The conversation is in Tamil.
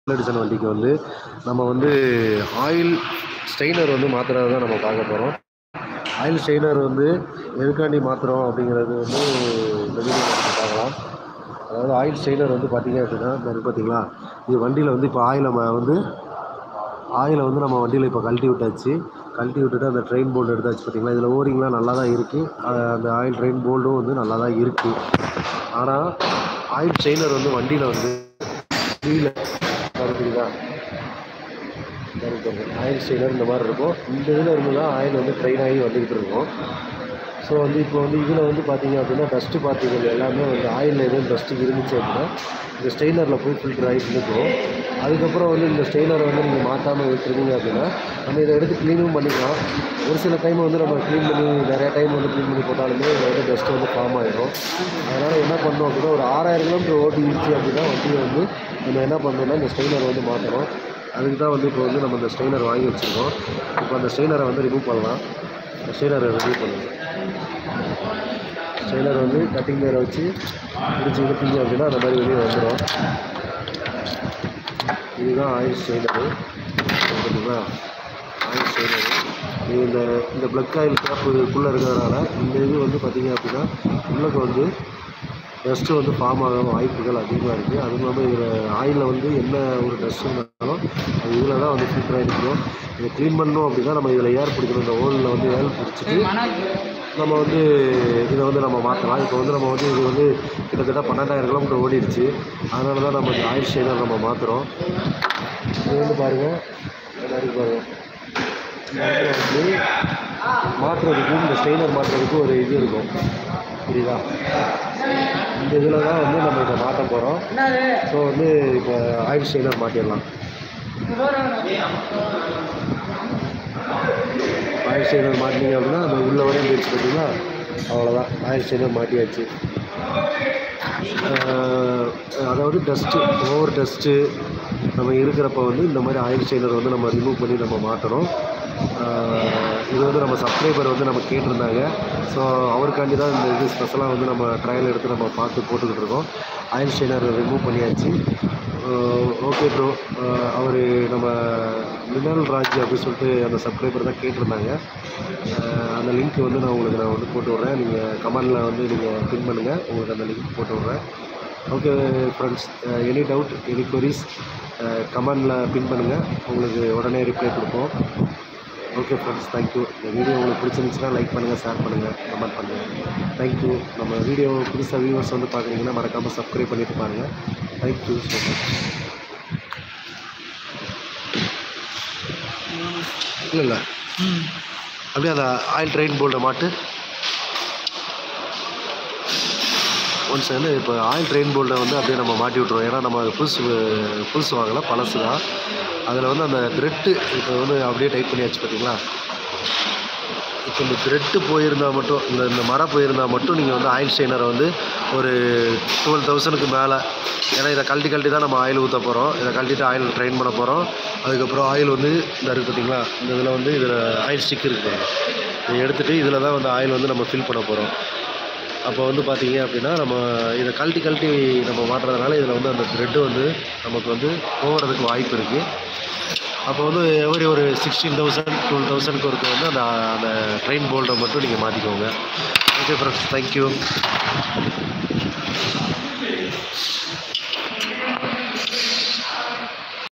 எடிசன் வண்டிக்கு வந்து நம்ம வந்து ஆயில் ஸ்ட்ரெயினர் வந்து மாற்றுறது தான் நம்ம பார்க்க போகிறோம் ஆயில் ஸ்ட்ரெயினர் வந்து எதுக்காண்டி மாற்றுறோம் அப்படிங்கிறது வந்து இந்த வீடியோ நம்ம பார்க்கலாம் அதாவது ஆயில் ஸ்ட்ரெயினர் வந்து பார்த்தீங்க அப்படின்னா இந்த இருக்கு பார்த்தீங்களா இது வண்டியில் வந்து இப்போ ஆயிலை நம்ம வந்து ஆயிலை வந்து நம்ம வண்டியில் இப்போ கழட்டி விட்டாச்சு கழட்டி விட்டுட்டு அந்த ட்ரெயின் போல்டு எடுத்தாச்சு பார்த்தீங்களா இதில் ஓரிங்லாம் நல்லா தான் இருக்குது அந்த ஆயில் ட்ரெயின் போல்டும் வந்து நல்லா தான் இருக்குது ஆனால் ஆயில் ஸ்ட்ரெயினர் வந்து வண்டியில் வந்து கீழே தெரியுதா ஆயில் ஸ்ட்ரெயினர் இந்த மாதிரி இருக்கும் இந்த இதில் இருந்து தான் ஆயில் வந்து ட்ரெயின் ஆகி வந்துக்கிட்டு இருக்கும் ஸோ வந்து இப்போ வந்து இதில் வந்து பார்த்தீங்க அப்படின்னா டஸ்ட்டு பார்ட்டிகள் எல்லாமே வந்து ஆயிலில் எதுவும் டஸ்ட்டு இருந்துச்சு அப்படின்னா இந்த ஸ்ட்ரெயினரில் போய் ஃபில்டர் ஆகி நிற்கும் அதுக்கப்புறம் வந்து இந்த ஸ்ட்ரெயினரை வந்து நீங்கள் மாற்றாமல் விட்டுருந்தீங்க அப்படின்னா நம்ம இதை எடுத்து க்ளீனும் பண்ணிக்கலாம் ஒரு சில டைம் வந்து நம்ம க்ளீன் பண்ணி நிறையா டைம் வந்து க்ளீன் பண்ணி போட்டாலுமே இதில் வந்து டஸ்ட்டு வந்து ஃபார்ம் ஆகிடும் அதனால் என்ன பண்ணோம் அப்படின்னா ஒரு ஆறாயிரம் கிலோமீட்டர் ஓட்டிடுச்சு அப்படின்னா வண்டியை வந்து நம்ம என்ன பண்ணோம்னா இந்த ஸ்ட்ரெயினர் வந்து மாற்றணும் அதுக்கு தான் வந்து இப்போ வந்து நம்ம இந்த ஸ்ட்ரெயினர் வாங்கி வச்சுருக்கோம் இப்போ அந்த ஸ்ட்ரெயினரை வந்து ரிமூவ் பண்ணலாம் இந்த ஸ்ட்ரெயினரை ரிமூவ் பண்ணுங்கள் ஸ்ட்ரெயினர் வந்து கட்டிங் மேலே வச்சு பிடிச்சி இழுத்தீங்க அப்படின்னா அந்த மாதிரி வெளியே வந்துடும் இதுதான் ஆயில் ஸ்ட்ரெயினரு பார்த்தீங்களா ஆயில் ஸ்ட்ரெயினரு இது இந்த இந்த ப்ளக் ஆயில் கேப்புக்குள்ளே இருக்கிறதுனால இந்த இது வந்து பார்த்தீங்க அப்படின்னா உள்ளக்கு வந்து டஸ்ட்டு வந்து ஃபார்ம் ஆக வாய்ப்புகள் அதிகமாக இருக்குது அதுவும் இல்லாமல் இதில் ஆயிலில் வந்து என்ன ஒரு டஸ்ட் இருந்தாலும் அது இதில் தான் வந்து ஃபில்டர் ஆகிருக்கும் இதை க்ளீன் பண்ணணும் அப்படின்னா நம்ம இதில் ஏர் பிடிக்கணும் இந்த ஹோலில் வந்து ஏர் பிடிச்சிட்டு நம்ம வந்து இதை வந்து நம்ம மாற்றலாம் இப்போ வந்து நம்ம வந்து இது வந்து கிட்டத்தட்ட பன்னெண்டாயிரம் கிலோமீட்டர் ஓடிடுச்சு அதனால தான் நம்ம இந்த ஆயில் ஸ்ட்ரெயினர் நம்ம மாற்றுறோம் இது வந்து பாருங்கள் எல்லாருக்கும் பாருங்கள் இந்த இடத்துல வந்து மாற்றுறதுக்கு இந்த ஸ்ட்ரெயினர் மாற்றுறதுக்கு ஒரு இது இருக்கும் புரியுதா இந்த இதில் தான் வந்து நம்ம இதை மாற்ற போகிறோம் ஸோ வந்து இப்போ ஆயில் ஸ்ட்ரெயினர் மாட்டிடலாம் ஆயில் ஸ்ட்ரெயினர் மாட்டினீங்க அப்படின்னா அந்த உள்ள வரையும் போயிடுச்சு பார்த்தீங்களா அவ்வளோதான் ஆயில் ஸ்ட்ரெயினர் மாட்டியாச்சு ஆஹ் அதாவது டஸ்ட்டு ஓவர் டஸ்ட்டு நம்ம இருக்கிறப்ப வந்து இந்த மாதிரி ஆயில் ஸ்ட்ரெயினர் வந்து நம்ம ரிமூவ் பண்ணி நம்ம மாட்டணும் ஆஹ் இது வந்து நம்ம சப்ஸ்கிரைபர் வந்து நம்ம கேட்டிருந்தாங்க ஸோ அவருக்காண்டி தான் இந்த இது ஸ்பெஷலாக வந்து நம்ம ட்ரையல் எடுத்து நம்ம பார்த்து போட்டுக்கிட்டு இருக்கோம் ஆயில் ஸ்ட்ரெயினர் ரிமூவ் பண்ணியாச்சு ஓகே ப்ரோ அவர் நம்ம மினல் ராஜ் அப்படின்னு சொல்லிட்டு அந்த சப்ஸ்கிரைபர் தான் கேட்டிருந்தாங்க ஆஹ் அந்த லிங்க் வந்து நான் உங்களுக்கு நான் வந்து போட்டு விட்றேன் நீங்கள் கமெண்டில் வந்து நீங்கள் பின் பண்ணுங்கள் உங்களுக்கு அந்த லிங்க் போட்டு விட்றேன் okay friends any doubt any queries கமெண்டில் பின் பண்ணுங்கள் உங்களுக்கு உடனே ரிப்ளை கொடுப்போம் ஓகே ஃப்ரெண்ட்ஸ் தேங்க்யூ இந்த வீடியோ உங்களுக்கு பிடிச்சிருந்துச்சுன்னா லைக் பண்ணுங்கள் ஷேர் பண்ணுங்கள் கமெண்ட் பண்ணுங்கள் தேங்க்யூ நம்ம வீடியோ புதுசாக வியூவர்ஸ் வந்து பார்க்குறீங்கன்னா மறக்காமல் சப்ஸ்கிரைப் பண்ணிட்டு பாருங்கள் தேங்க்யூ ஸோ மச் இல்லை இல்லை அப்படியே அந்த ஆயில் ட்ரெயின் போல்டை மாட்டு ஒன்ஸ் வந்து இப்போ ஆயில் ட்ரெயின் போல்டை வந்து அப்படியே நம்ம மாட்டி விட்ருவோம் ஏன்னா நம்ம அது புதுசு புதுசு வாங்கலை பழசு தான் அதில் வந்து அந்த த்ரெட்டு இப்போ வந்து அப்படியே டைட் பண்ணியாச்சு பார்த்தீங்களா இப்போ இந்த த்ரெட்டு போயிருந்தால் மட்டும் இந்த இந்த மரம் போயிருந்தால் மட்டும் நீங்கள் வந்து ஆயில் ஸ்ட்ரெயினரை வந்து ஒரு டுவெல் தௌசண்ட்க்கு மேலே ஏன்னா இதை கழட்டி கழட்டி தான் நம்ம ஆயில் ஊற்ற போகிறோம் இதை கழட்டிட்டு ஆயில் ட்ரெயின் பண்ண போகிறோம் அதுக்கப்புறம் ஆயில் வந்து இந்த இருக்குது பார்த்தீங்களா இந்த இதில் வந்து இதில் ஆயில் ஸ்டிக் இருக்குது இதை எடுத்துகிட்டு இதில் தான் வந்து ஆயில் வந்து நம்ம ஃபில் பண்ண போகிறோம் அப்போ வந்து பார்த்தீங்க அப்படின்னா நம்ம இதை கழட்டி கழட்டி நம்ம மாட்டுறதுனால இதில் வந்து அந்த த்ரெட்டு வந்து நமக்கு வந்து போகிறதுக்கு வாய்ப்பு இருக்குது அப்போ வந்து எவரி ஒரு சிக்ஸ்டீன் தௌசண்ட் டுவெல் தௌசண்ட்க்கு ஒருக்க வந்து அந்த அந்த ட்ரெயின் போல்டை மட்டும் நீங்கள் மாற்றிக்கோங்க ஓகே ஃப்ரெண்ட்ஸ் தேங்க்யூ